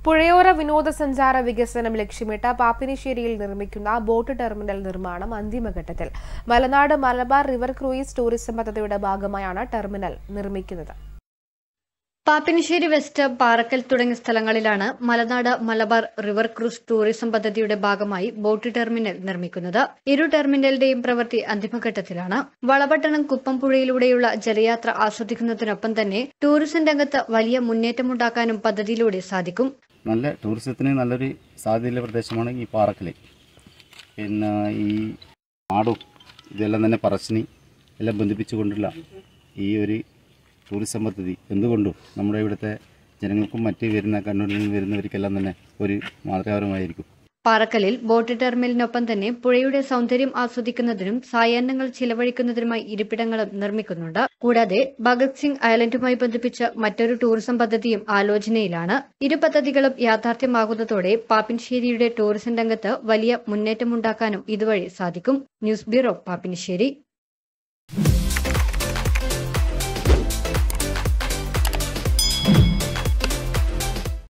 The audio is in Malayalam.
പുഴയോര വിനോദസഞ്ചാര വികസനം ലക്ഷ്യമിട്ട് പാപ്പിനിശ്ശേരിയിൽ നിർമ്മിക്കുന്ന ബോട്ട് ടെർമിനൽ നിർമ്മാണം അന്തിമഘട്ടത്തിൽ Malanad Malabar river cruise tourism പദ്ധതിയുടെ ഭാഗമായാണ് ടെർമിനൽ നിർമ്മിക്കുന്നത് പാപ്പിനിശ്ശേരി വെസ്റ്റ് പാറക്കൽ തുടങ്ങിയ സ്ഥലങ്ങളിലാണ് Malanad Malabar river cruise tourism പദ്ധതിയുടെ ഭാഗമായി ബോട്ട് ടെർമിനൽ നിർമ്മിക്കുന്നത് ഇരു ടെർമിനലിന്റെയും പ്രവൃത്തി അന്തിമഘട്ടത്തിലാണ് വളപട്ടണം കുപ്പം പുഴയിലൂടെയുള്ള ജലയാത്ര ആസ്വദിക്കുന്നതിനൊപ്പം തന്നെ ടൂറിസം രംഗത്ത് വലിയ മുന്നേറ്റമുണ്ടാക്കാനും പദ്ധതിയിലൂടെ സാധിക്കും നല്ല ടൂറിസത്തിന് നല്ലൊരു സാധ്യതയുള്ള പ്രദേശമാണ് ഈ പാറക്കൽ പിന്നെ ഈ നാടും ഇതെല്ലാം തന്നെ പറശ്ശിനി എല്ലാം ബന്ധിപ്പിച്ചുകൊണ്ടുള്ള ഈ ഒരു ടൂറിസം പദ്ധതി എന്തുകൊണ്ടും നമ്മുടെ ഇവിടുത്തെ ജനങ്ങൾക്കും മറ്റ് വരുന്ന കണ്ണൂരിൽ നിന്ന് വരുന്നവർക്കെല്ലാം തന്നെ ഒരു മാതൃകാപരമായിരിക്കും പാറക്കലിൽ ബോട്ട് ടെർമിനലിനൊപ്പം തന്നെ പുഴയുടെ സൗന്ദര്യം ആസ്വദിക്കുന്നതിനും സായാഹ്നങ്ങൾ ചിലവഴിക്കുന്നതിനുമായി ഇരിപ്പിടങ്ങളും നിർമ്മിക്കുന്നുണ്ട് കൂടാതെ ഭഗത് സിംഗ് ഐലൻഡുമായി ബന്ധിപ്പിച്ച് മറ്റൊരു ടൂറിസം പദ്ധതിയും ആലോചനയിലാണ് ഇരു പദ്ധതികളും യാഥാർത്ഥ്യമാകുന്നതോടെ പാപ്പിൻശ്ശേരിയുടെ ടൂറിസം രംഗത്ത് വലിയ മുന്നേറ്റമുണ്ടാക്കാനും ഇതുവഴി സാധിക്കും ന്യൂസ് ബ്യൂറോ പാപ്പിനിശ്ശേരി